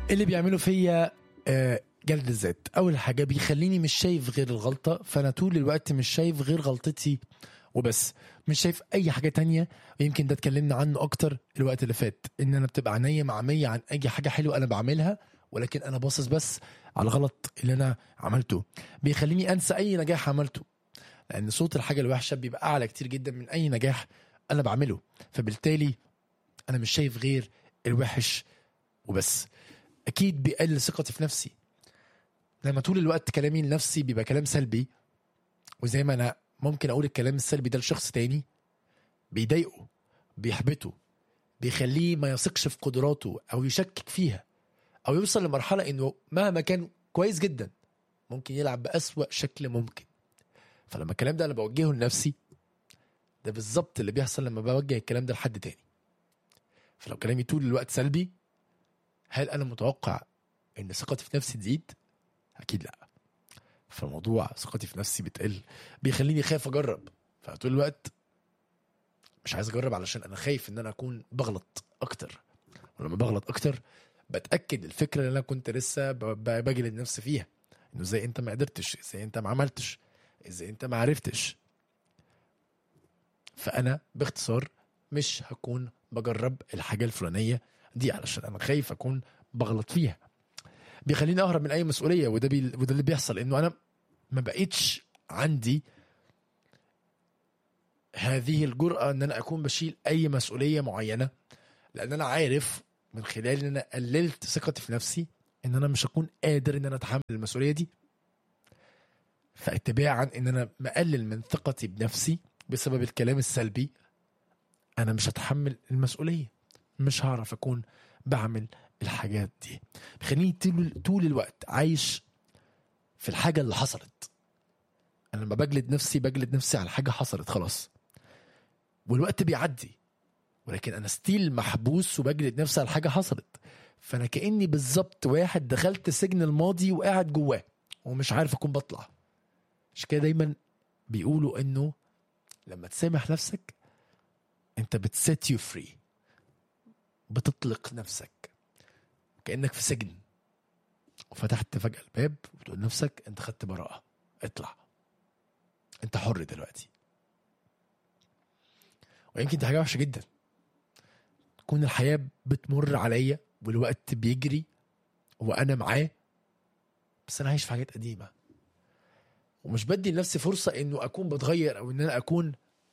اللي بيعملوا فيا آه، جلد الذات اول حاجه بيخليني مش شايف غير الغلطه فانا طول الوقت مش شايف غير غلطتي وبس مش شايف اي حاجه تانية ويمكن ده اتكلمنا عنه اكتر الوقت اللي فات ان انا بتبقى عينيا معميه عن اي حاجه حلوه انا بعملها ولكن انا باصص بس على الغلط اللي انا عملته بيخليني انسى اي نجاح عملته لان صوت الحاجه الوحشه بيبقى اعلى كتير جدا من اي نجاح انا بعمله فبالتالي انا مش شايف غير الوحش وبس اكيد بيقلل ثقتي في نفسي لما طول الوقت كلامي لنفسي بيبقى كلام سلبي وزي ما انا ممكن اقول الكلام السلبي ده لشخص تاني بيضايقه بيحبطه بيخليه ما يثقش في قدراته او يشكك فيها او يوصل لمرحله انه مهما كان كويس جدا ممكن يلعب بأسوأ شكل ممكن فلما الكلام ده انا بوجهه لنفسي ده بالظبط اللي بيحصل لما بوجه الكلام ده لحد تاني فلو كلامي طول الوقت سلبي هل انا متوقع ان ثقتي في نفسي تزيد اكيد لا فالموضوع ثقتي في نفسي بتقل بيخليني خايف اجرب فطول الوقت مش عايز اجرب علشان انا خايف ان انا اكون بغلط اكتر ولما بغلط اكتر بتاكد الفكره اللي انا كنت لسه ب- ب- بجلد نفسي فيها انه ازاي انت ما قدرتش ازاي انت ما عملتش ازاي انت ما عرفتش فانا باختصار مش هكون بجرب الحاجه الفلانيه دي علشان انا خايف اكون بغلط فيها بيخليني اهرب من اي مسؤوليه وده بي... وده اللي بيحصل انه انا ما بقيتش عندي هذه الجرأة ان انا اكون بشيل اي مسؤولية معينة لان انا عارف من خلال ان انا قللت ثقتي في نفسي ان انا مش هكون قادر ان انا اتحمل المسؤولية دي فاتباعا ان انا مقلل من ثقتي بنفسي بسبب الكلام السلبي انا مش هتحمل المسؤولية مش هعرف اكون بعمل الحاجات دي بيخليني طول طول الوقت عايش في الحاجة اللي حصلت انا لما بجلد نفسي بجلد نفسي على حاجة حصلت خلاص والوقت بيعدي ولكن انا ستيل محبوس وبجلد نفسي على حاجة حصلت فانا كأني بالظبط واحد دخلت سجن الماضي وقاعد جواه ومش عارف اكون بطلع مش كده دايما بيقولوا انه لما تسامح نفسك انت بتسيت يو فري بتطلق نفسك كانك في سجن وفتحت فجاه الباب وتقول لنفسك انت خدت براءه اطلع انت حر دلوقتي ويمكن دي حاجه وحشه جدا تكون الحياه بتمر عليا والوقت بيجري وانا معاه بس انا عايش في حاجات قديمه ومش بدي لنفسي فرصه انه اكون بتغير او ان انا اكون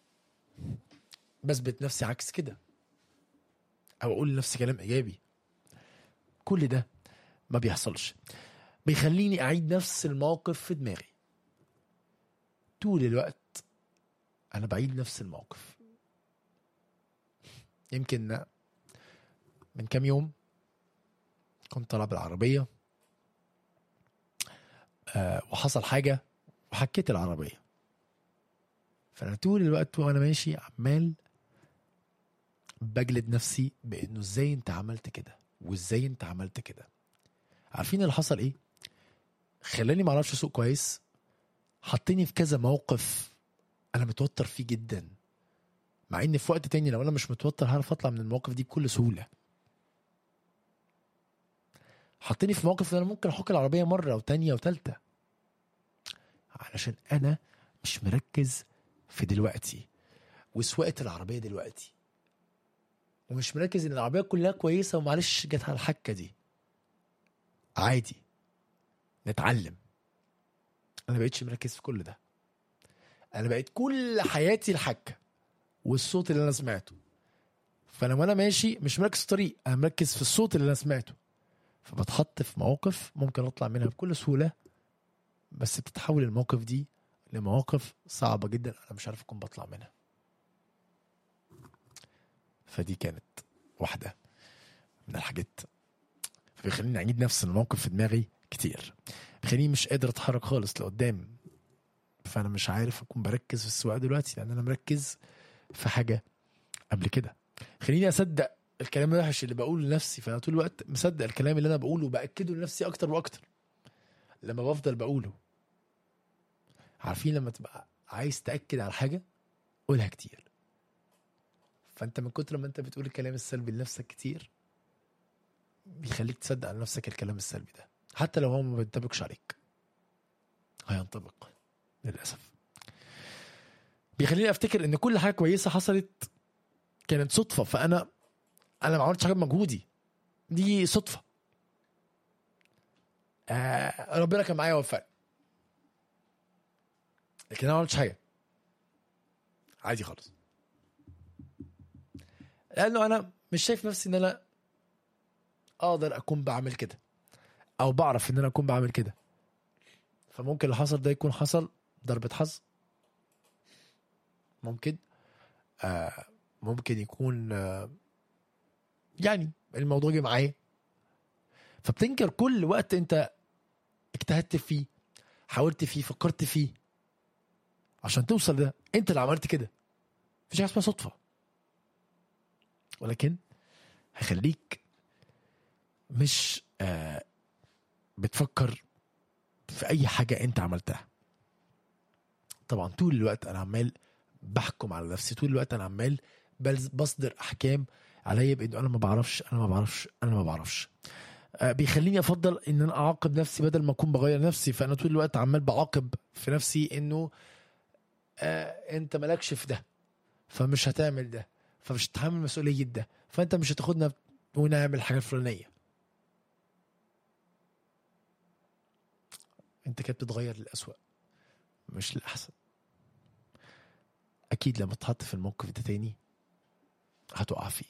بثبت نفسي عكس كده او اقول لنفسي كلام ايجابي كل ده ما بيحصلش بيخليني اعيد نفس الموقف في دماغي طول الوقت انا بعيد نفس الموقف يمكن من كام يوم كنت طالع بالعربيه آه وحصل حاجه وحكيت العربيه فانا طول الوقت وانا ماشي عمال بجلد نفسي بانه ازاي انت عملت كده وازاي انت عملت كده عارفين اللي حصل ايه خلاني ما اعرفش اسوق كويس حطني في كذا موقف انا متوتر فيه جدا مع ان في وقت تاني لو انا مش متوتر هعرف اطلع من المواقف دي بكل سهوله حطني في موقف ان انا ممكن احك العربيه مره وتانية وتالتة علشان انا مش مركز في دلوقتي وسواقه العربيه دلوقتي ومش مركز ان العربيه كلها كويسه ومعلش جت على الحكه دي عادي نتعلم انا بقيتش مركز في كل ده انا بقيت كل حياتي الحكه والصوت اللي انا سمعته فانا وانا ماشي مش مركز في الطريق انا مركز في الصوت اللي انا سمعته فبتحط في مواقف ممكن اطلع منها بكل سهوله بس بتتحول المواقف دي لمواقف صعبه جدا انا مش عارف اكون بطلع منها فدي كانت واحده من الحاجات فبيخليني اعيد نفس الموقف في دماغي كتير بيخليني مش قادر اتحرك خالص لقدام فانا مش عارف اكون بركز في السواقه دلوقتي لان انا مركز في حاجه قبل كده خليني اصدق الكلام الوحش اللي بقوله لنفسي فانا طول الوقت مصدق الكلام اللي انا بقوله وباكده لنفسي اكتر واكتر لما بفضل بقوله عارفين لما تبقى عايز تاكد على حاجه قولها كتير فانت من كتر ما انت بتقول الكلام السلبي لنفسك كتير بيخليك تصدق على نفسك الكلام السلبي ده حتى لو هو ما بينطبقش عليك هينطبق للاسف بيخليني افتكر ان كل حاجه كويسه حصلت كانت صدفه فانا انا ما عملتش حاجه بمجهودي دي صدفه آه ربنا كان معايا ووفقني لكن انا ما عملتش حاجه عادي خالص لانه انا مش شايف نفسي ان انا اقدر اكون بعمل كده او بعرف ان انا اكون بعمل كده فممكن اللي حصل ده يكون حصل ضربة حظ ممكن آه ممكن يكون آه يعني الموضوع جه معايا فبتنكر كل وقت انت اجتهدت فيه حاولت فيه فكرت فيه عشان توصل ده انت اللي عملت كده مفيش حاجه اسمها صدفه ولكن هيخليك مش آه بتفكر في اي حاجه انت عملتها طبعا طول الوقت انا عمال بحكم على نفسي طول الوقت انا عمال بلز- بصدر احكام عليا بانه انا ما بعرفش انا ما بعرفش انا ما بعرفش آه، بيخليني افضل ان انا اعاقب نفسي بدل ما اكون بغير نفسي فانا طول الوقت عمال بعاقب في نفسي انه آه انت مالكش في ده فمش هتعمل ده فمش هتتحمل مسؤوليه ده فانت مش هتاخدنا ونعمل الحاجه الفلانيه انت كده بتتغير للأسوأ مش للأحسن أكيد لما تحط في الموقف ده تاني هتقع فيه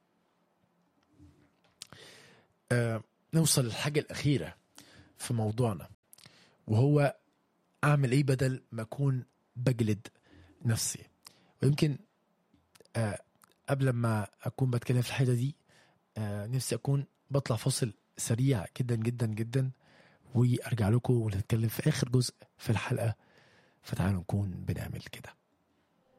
آه نوصل للحاجة الأخيرة في موضوعنا وهو أعمل إيه بدل ما أكون بجلد نفسي ويمكن آه قبل ما أكون بتكلم في الحاجة دي آه نفسي أكون بطلع فاصل سريع جدا جدا جدا وارجع لكم ونتكلم في اخر جزء في الحلقه فتعالوا نكون بنعمل كده